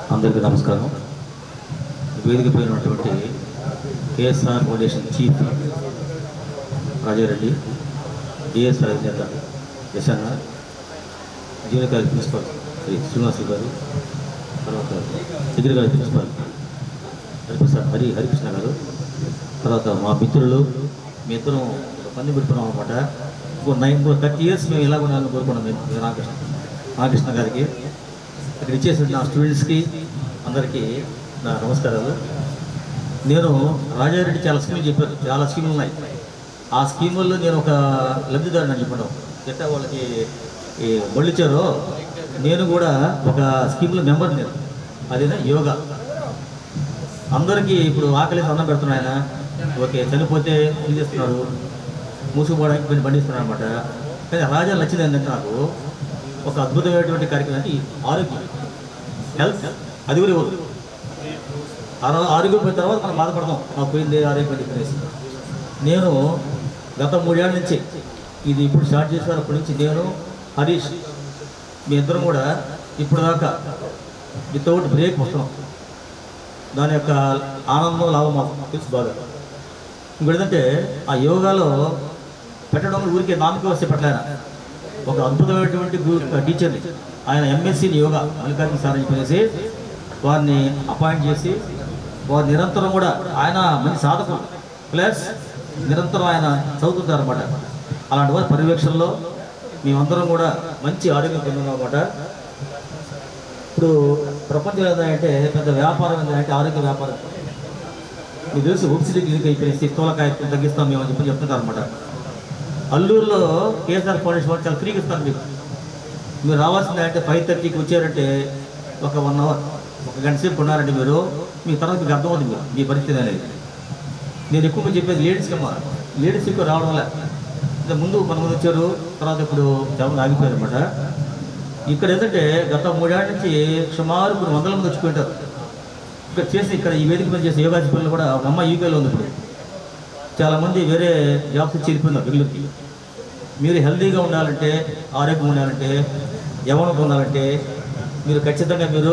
అందరికీ నమస్కారం వేదిక పైన ఉన్నటువంటి KSR foundation chief Rajareddy DSR అధినేత Yashanna junior college principal Shri Srinivasu garu తర్వాత degree college principal Hariprasad Hari Harikrishna garu తర్వాత మా మిత్రులు మీ ఇద్దరం ఒక పని పెట్టుకున్నాం అనమాట ఇంకో నైన్ ఇంకో థర్టీ ఇయర్స్ మేము ఇలా ఉండాలని కోరుకున్నాం మేము రామకృష్ణ రామకృష్ణ గారికి ఇక్కడ ఇచ్చేసిన నా స్టూడెంట్స్కి అందరికీ నా నమస్కారాలు నేను రాజారెడ్డి చాలా స్కీములు చెప్పారు చాలా స్కీములు ఉన్నాయి ఆ స్కీముల్లో నేను ఒక లబ్ధిదారుని అని చెప్పడం ఎట్టా వాళ్ళకి ఈ బళ్ళు ఇచ్చారో నేను కూడా ఒక స్కీమ్లో మెంబర్ నేను అదేనా యోగా అందరికీ ఇప్పుడు ఆకలి అన్నం పెడుతున్నాడు ఆయన ఓకే చనిపోతే ఏం చేస్తున్నాడు మూసుకుపోవడానికి కొన్ని బండిస్తున్నాడు అనమాట కానీ రాజా నచ్చింది ఏంటంటే నాకు ఒక అద్భుతమైనటువంటి కార్యక్రమం అంటే ఈ ఆరోగ్యం హెల్త్ అది కూడా ఇవ్వదు ఆ- ఆరోగ్యం పోయిన తర్వాత మనం బాధపడతాం మాకు పోయింది ఆరోగ్యం అని చెప్పేసి నేను గత మూడేళ్ల నుంచి ఇది ఇప్పుడు స్టార్ట్ చేశారు అప్పటి నుంచి నేను హరీష్ మీ ఇద్దరం కూడా ఇప్పుడు దాకా వితౌట్ బ్రేక్ వస్తున్నాం దాని యొక్క ఆనందం లాభం మాకు తెలుసు బాగా ఇంకోటి ఏంటంటే ఆ యోగాలో పెట్టడం ఊరికే నామకే వస్తే పెట్టలేన ఒక అద్భుతమైనటువంటి గు- టీచర్ని ఆయన ఎంఎస్సీ యోగా మల్లికార్జున సార్ అని చెప్పేసి వారిని అపాయింట్ చేసి వారు నిరంతరం కూడా ఆయన మంచి సాధకులు ప్లస్ నిరంతరం ఆయన చదువుతుంటారు అనమాట అలాంటి వారి పర్యవేక్షణలో మేమందరం కూడా మంచి ఆరోగ్యం పొందున్నాం అనమాట ఇప్పుడు ప్రపంచం ఏంటంటే పెద్ద వ్యాపారం ఏంటంటే ఆరోగ్య వ్యాపారం మీకు తెలుసు ఒబిసిటీ క్లినిక్ అయిపోయింది స్థూలకాయ తగ్గిస్తాం మేము అని చెప్పి చెప్తుంటారు అనమాట అల్లూరులో కేఎస్ఆర్ ఫౌండేషన్ వాళ్ళు చాలా ఫ్రీగా ఇస్తాను మీకు మీరు రావాల్సింది అంటే ఫైవ్ థర్టీకి వచ్చారంటే ఒక వన్ అవర్ ఒక గంట సేపు ఉన్నారంటే మీరు మీ తర్వాత మీకు అర్థమవుతుంది మీరు మీ పరిస్థితి అనేది నేను ఎక్కువ చెప్పేది లేడీస్కి అమ్మా లేడీస్ ఎక్కువ రావడం వల్ల ఇంత ముందు కొంతమంది వచ్చారు తర్వాత ఇప్పుడు చాలా ఆగిపోయారు అనమాట ఇక్కడ ఏంటంటే గత మూడేళ్ల నుంచి సుమారు కొన్ని వందల మంది వచ్చిపోయింటారు ఇక్కడ చేసి ఇక్కడ ఈ వేదిక మీద చేసే యోగా పిల్లలు కూడా ఒక అమ్మాయి యూకేలో ఉంది ఇప్పుడు చాలామంది వేరే జాబ్స్ ఇచ్చి వెళ్ళిపోయినారు బెంగళూరుకి మీరు హెల్తీగా ఉండాలంటే ఆరోగ్యం ఉండాలంటే యవనం ఉండాలంటే మీరు ఖచ్చితంగా మీరు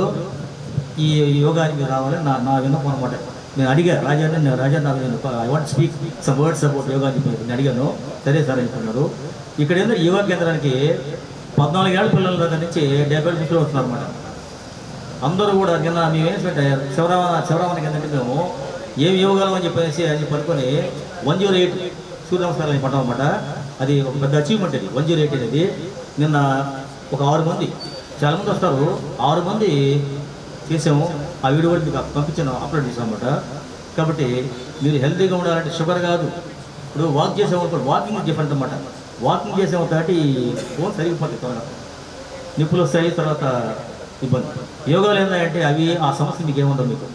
ఈ యోగానికి మీరు రావాలని నా నా విన్నపం అనమాట నేను అడిగా రాజాని నేను రాజా నాకు నేను I want speak some words about yoga అని చెప్పి నేను అడిగాను సరే సార్ అని చెప్పన్నారు ఇక్కడ ఏంటంటే యోగా కేంద్రానికి పద్నాలుగేళ్ల పిల్లల దగ్గర నుంచి డెబ్బై ఏళ్ళ పిల్లలు వస్తున్నారు అనమాట అందరూ కూడా నిన్న మేము ఏంటంటే శివరామ శివరామానికి ఏంటంటే మేము ఏమి యోగాలు అని చెప్పేసి అని చెప్పి అనుకొని వన్ జీరో ఎయిట్ సూర్య నమస్కారాలు పడ్డాం అనమాట అది ఒక పెద్ద అచీవ్మెంట్ అది వన్ జీరో ఎయిట్ అనేది నిన్న ఒక ఆరు మంది చాలా మంది వస్తారు ఆరు మంది చేసాము ఆ వీడియో కూడా మీకు పంపించాను అప్లోడ్ చేసాం అనమాట కాబట్టి మీరు హెల్తీగా ఉండాలంటే షుగర్ కాదు ఇప్పుడు వాక్ చేసాము వాకింగ్ డిఫరెంట్ అనమాట వాకింగ్ చేసాము కాబట్టి ఫోన్ సరిగిపోతుంది త్వరగా నిప్పులు వస్తాయి తర్వాత ఇబ్బంది యోగాలు ఏంటంటే అవి ఆ సమస్య మీకు ఏముండవు మీకు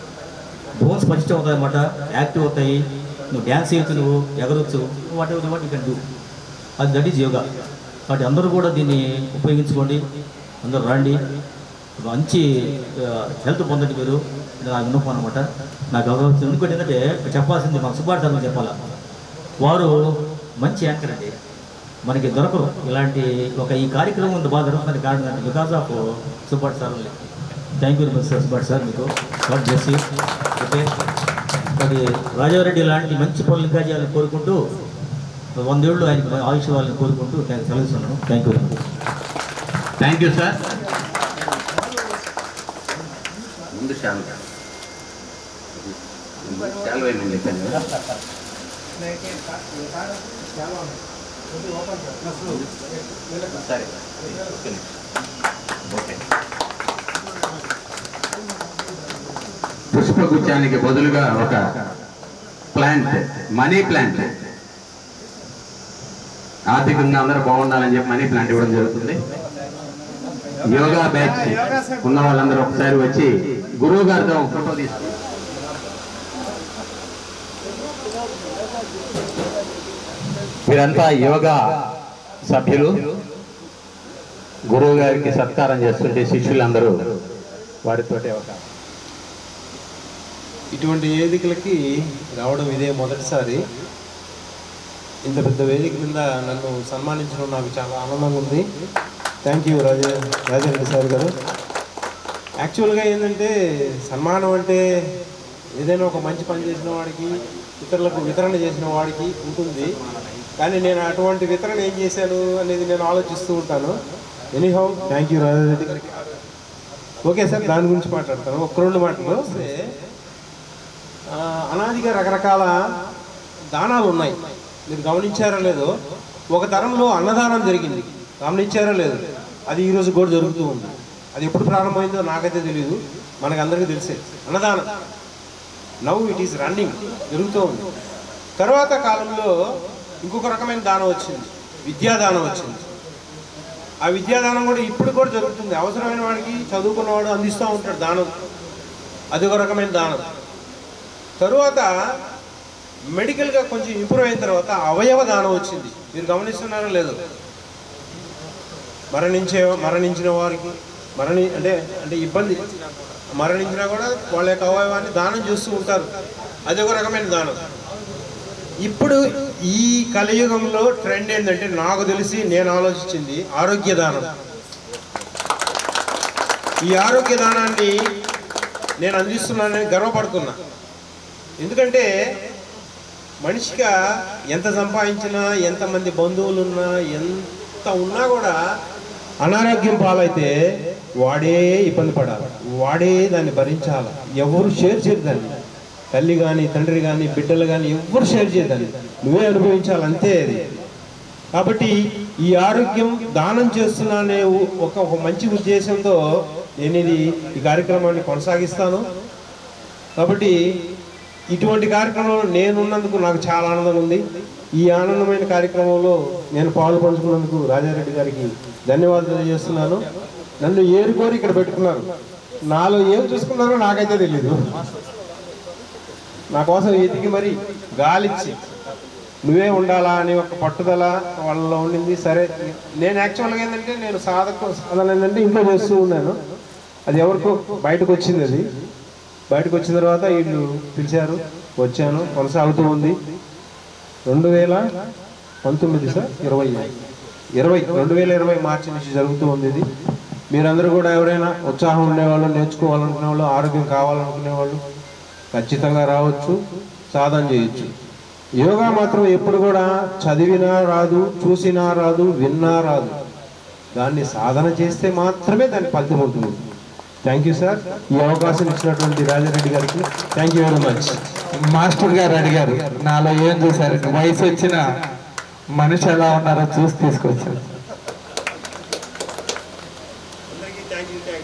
బోన్స్ పరిచయం అవుతాయి అన్నమాట యాక్టివ్ అవుతాయి నువ్వు డ్యాన్స్ చేయొచ్చు నువ్వు ఎగరొచ్చు whatever what you can do అది దట్ ఈజ్ యోగా కాబట్టి అందరూ కూడా దీన్ని ఉపయోగించుకోండి అందరూ రండి మంచి హెల్త్ పొందండి మీరు ఇది నా విన్నపం అనమాట నాకు అవగాహన ఎందుకంటే ఏంటంటే చెప్పాల్సింది మన సుబ్బాటి సార్ చెప్పాలా వారు మంచి యాంకర్ అండి మనకి దొరకరు ఇలాంటి ఒక ఈ కార్యక్రమం ఇంత బాగా జరుగుతుంది కారణం అంటే because of Subbati sir thank you sir Subbati sir మీకు గాడ్ బ్లెస్ యూ ఓకే మరి రాజారెడ్డి ఇలాంటి మంచి పనులు ఇంకా చేయాలని కోరుకుంటూ వందేళ్ళు ఆయనకి ఆయుష్ వాళ్ళని కోరుకుంటూ థ్యాంక్ సెలవుస్తున్నాను thank you thank you sir ముందు శాలు శాలు వేయమని చెప్పాను కదా సరే ఓకే పుష్పగుచ్చానికి బదులుగా ఒక ప్లాంట్ మనీ ప్లాంట్ ఆర్థికంగా అందరూ బాగుండాలని చెప్పి మనీ ప్లాంట్ ఇవ్వడం జరుగుతుంది యోగా బ్యాచ్ ఉన్న వాళ్ళందరూ ఒకసారి వచ్చి గురువు గారితో ఒక ఫోటో తీసుకు వీరంతా యోగా సభ్యులు గురువు గారికి సత్కారం చేస్తుంటే శిష్యులందరూ వారితో ఒక ఇటువంటి వేదికలకి రావడం ఇదే మొదటిసారి ఇంత పెద్ద వేదిక మీద నన్ను సన్మానించడం నాకు చాలా ఆనందంగా ఉంది thank you Raja Rajareddy sir గారు యాక్చువల్గా ఏంటంటే సన్మానం అంటే ఏదైనా ఒక మంచి పని చేసిన వాడికి ఇతరులకు వితరణ చేసిన వాడికి ఉంటుంది కానీ నేను అటువంటి వితరణ ఏం చేశాను అనేది నేను ఆలోచిస్తూ ఉంటాను ఎనీహౌ థ్యాంక్ యూ రాజారెడ్డి గారికి ఓకే సార్ దాని గురించి మాట్లాడతాను ఒక రెండు మాటలు ఆ, అనాదిగా రకరకాల దానాలు ఉన్నాయి మీరు గమనించారో లేదో ఒక తరంలో అన్నదానం జరిగింది గమనించారో లేదు అది ఈరోజు కూడా జరుగుతూ ఉంది అది ఎప్పుడు ప్రారంభమైందో నాకైతే తెలియదు మనకు అందరికీ తెలిసే అన్నదానం నవ్ ఇట్ ఈస్ రన్నింగ్ జరుగుతూ ఉంది తర్వాత కాలంలో ఇంకొక రకమైన దానం వచ్చింది విద్యాదానం వచ్చింది ఆ విద్యాదానం కూడా ఇప్పుడు కూడా జరుగుతుంది అవసరమైన వాడికి చదువుకున్నవాడు అందిస్తూ ఉంటాడు దానం అది ఒక రకమైన దానం తరువాత మెడికల్గా కొంచెం ఇంప్రూవ్ అయిన తర్వాత అవయవ దానం వచ్చింది మీరు గమనిస్తున్నారో లేదు మరణించే మరణించిన వారికి మరణి అంటే అంటే ఇబ్బంది మరణించినా కూడా వాళ్ళ యొక్క అవయవాన్ని దానం చేస్తూ ఉంటారు అది ఒక రకమైన దానం ఇప్పుడు ఈ కలియుగంలో ట్రెండ్ ఏంటంటే నాకు తెలిసి నేను ఆలోచించింది ఆరోగ్య దానం ఈ ఆరోగ్య దానాన్ని నేను అందిస్తున్నానని గర్వపడుతున్నా ఎందుకంటే మనిషిగా ఎంత సంపాదించినా ఎంతమంది బంధువులు ఉన్నా ఎంత ఉన్నా కూడా అనారోగ్యం పాలైతే వాడే ఇబ్బంది పడాలి వాడే దాన్ని భరించాలి ఎవరు షేర్ చేయరు దాన్ని తల్లి కానీ తండ్రి కానీ బిడ్డలు కానీ ఎవరు షేర్ చేయదాన్ని నువ్వే అనుభవించాలి అంతే అది కాబట్టి ఈ ఆరోగ్యం దానం చేస్తున్నానే ఒక ఒక మంచి ఉద్దేశంతో నేను ఇది ఈ కార్యక్రమాన్ని కొనసాగిస్తాను కాబట్టి ఇటువంటి కార్యక్రమంలో నేను ఉన్నందుకు నాకు చాలా ఆనందం ఉంది ఈ ఆనందమైన కార్యక్రమంలో నేను పాలు పంచుకున్నందుకు రాజారెడ్డి గారికి ధన్యవాదాలు తెలియజేస్తున్నాను నన్ను ఏరుకోరి ఇక్కడ పెట్టుకున్నారు నాలో ఏం చూసుకున్నారో నాకైతే తెలియదు నా కోసం ఎతికి మరి గాలిచ్చి నువ్వే ఉండాలా అని ఒక పట్టుదల వాళ్ళలో ఉండింది సరే నేను యాక్చువల్గా ఏంటంటే నేను సాధక సాధన ఏంటంటే ఇంట్లో చేస్తూ ఉన్నాను అది ఎవరికో బయటకు వచ్చింది అది బయటకు వచ్చిన తర్వాత వీళ్ళు పిలిచారు వచ్చాను కొనసాగుతూ ఉంది రెండు వేల పంతొమ్మిది సార్ ఇరవై ఇరవై రెండు వేల ఇరవై మార్చి నుంచి జరుగుతూ ఉంది ఇది మీరందరూ కూడా ఎవరైనా ఉత్సాహం ఉండేవాళ్ళు నేర్చుకోవాలనుకునే వాళ్ళు ఆరోగ్యం కావాలనుకునే వాళ్ళు ఖచ్చితంగా రావచ్చు సాధన చేయొచ్చు యోగా మాత్రం ఎప్పుడు కూడా చదివినా రాదు చూసినా రాదు విన్నా రాదు దాన్ని సాధన చేస్తే మాత్రమే దాని ఫలితం ఉంటుంది థ్యాంక్ యూ సార్ ఈ అవకాశం ఇచ్చినటువంటి రాజారెడ్డి గారికి thank you very much master గారు అడిగారు నాలో ఏం చూసారు వయసు వచ్చిన మనిషి ఎలా ఉన్నారో చూసి తీసుకొచ్చారు